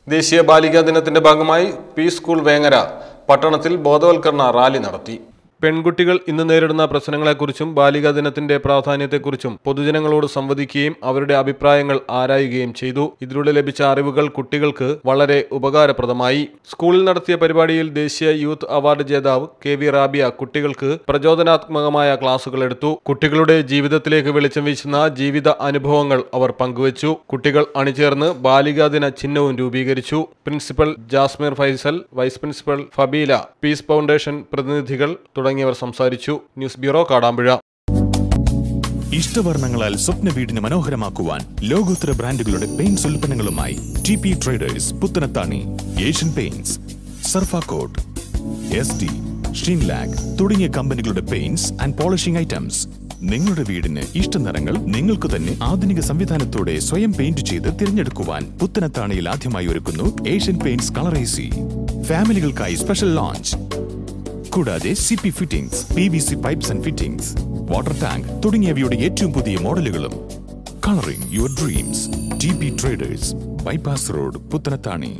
ദേശീയ ബാലികാ ദിനത്തിന്റെ ഭാഗമായി പി സ്കൂൾ വേങ്ങര പട്ടണത്തിൽ ബോധവൽക്കരണ റാലി നടത്തി പെൺകുട്ടികൾ ഇന്ന് നേരിടുന്ന പ്രശ്നങ്ങളെക്കുറിച്ചും ബാലികാ ദിനത്തിന്റെ പ്രാധാന്യത്തെക്കുറിച്ചും പൊതുജനങ്ങളോട് സംവദിക്കുകയും അവരുടെ അഭിപ്രായങ്ങൾ ആരായുകയും ചെയ്തു ഇതിലൂടെ ലഭിച്ച അറിവുകൾ കുട്ടികൾക്ക് വളരെ ഉപകാരപ്രദമായി സ്കൂളിൽ നടത്തിയ പരിപാടിയിൽ ദേശീയ യൂത്ത് അവാർഡ് ജേതാവ് കെ വി റാബിയ കുട്ടികൾക്ക് പ്രചോദനാത്മകമായ ക്ലാസുകൾ എടുത്തു കുട്ടികളുടെ ജീവിതത്തിലേക്ക് വെളിച്ചം വീശുന്ന ജീവിത അനുഭവങ്ങൾ അവർ പങ്കുവച്ചു കുട്ടികൾ അണിചേർന്ന് ബാലികാ ദിന ചിഹ്നവും രൂപീകരിച്ചു principal Jasmeer Faisal vice principal Fabeela peace foundation പ്രതിനിധികൾ തുടങ്ങിയവർ സംസാരിച്ചു ന്യൂസ് ബ്യൂറോ കാടാമ്പുഴ ഇഷ്ടവർണ്ണങ്ങളാൽ സ്വപ്ന വീടിന് മനോഹരമാക്കുവാൻ ലോകോത്തര ബ്രാൻഡുകളുടെ പെയിന്റ്സ് ഉൽപ്പന്നങ്ങളുമായി T P traders Puthanathani Asian Paints സർഫാകോട്ട് എസ് ഡി ഷീൻലാഗ് തുടങ്ങിയ കമ്പനികളുടെ പെയിന്റ്സ് ആൻഡ് പോളിഷിംഗ് ഐറ്റംസ് നിങ്ങളുടെ വീടിന് ഇഷ്ട നിറങ്ങൾ നിങ്ങൾക്ക് തന്നെ ആധുനിക സംവിധാനത്തോടെ സ്വയം പെയിന്റ് ചെയ്ത് തിരഞ്ഞെടുക്കുവാൻ പുത്തനത്താണിയിൽ ആദ്യമായി ഒരുക്കുന്നു ഏഷ്യൻ പെയിന്റ്സ് കളറേസി ഫാമിലികൾക്കായി സ്പെഷ്യൽ ലോഞ്ച് കൂടാതെ C P fittings P V C pipes and fittings water tank തുടങ്ങിയവയുടെ ഏറ്റവും പുതിയ മോഡലുകളും colouring your dreams T P traders bypass road Puthanathani